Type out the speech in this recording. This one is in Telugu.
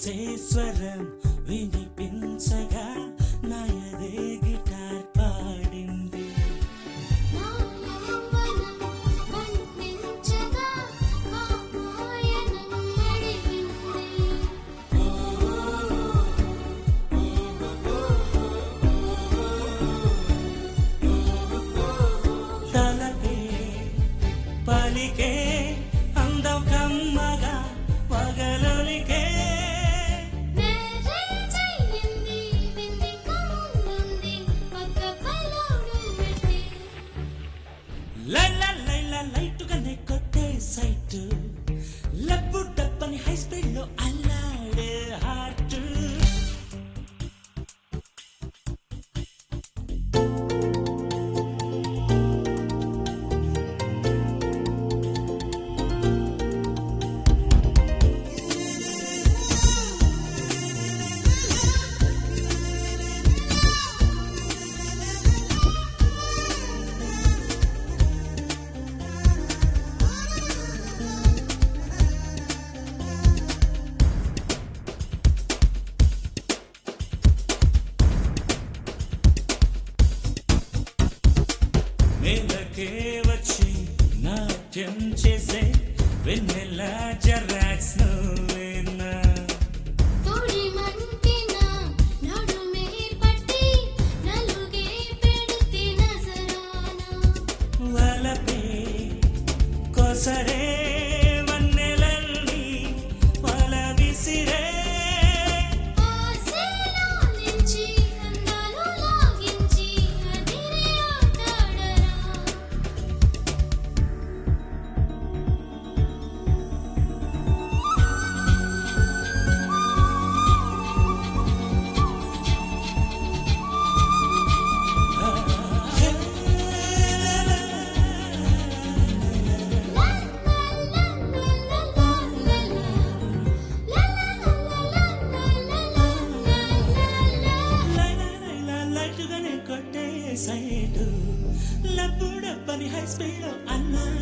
ఊసే స్వరం వినిపించగా నాయదే గిటార్ పాడింది నా యవ్వనం వర్ణించగా కామాయనం అడిగింది తలపే పలికే అందం కమ్మగా పగలొలికే మ్యారేజ్ అయ్యింది విందింక ముందుంది పక్క పలోడు పెట్టి లైలా లైలా లైటుగానే కొట్టే సైట్ లబ్బు డబ్బని హై స్పీడ్ లో అల్లాడే హార్ట్ నేలకే వచ్చి నాట్యం చేసే వెన్నెల జరాక్స్ నువ్వేనా తోడి మంటిన నడుమే పట్టి నలుగే పెడితే నజరానా వలపే కొసరే వన్నెలల్లి వల విసిరే ఆశలా నుంచి అందాలు లాగించి అదిరే ఆటాడరా లైటుగానే కొట్టే సైటు లబ్బు డబ్బని హై స్పీడ్ అన్నా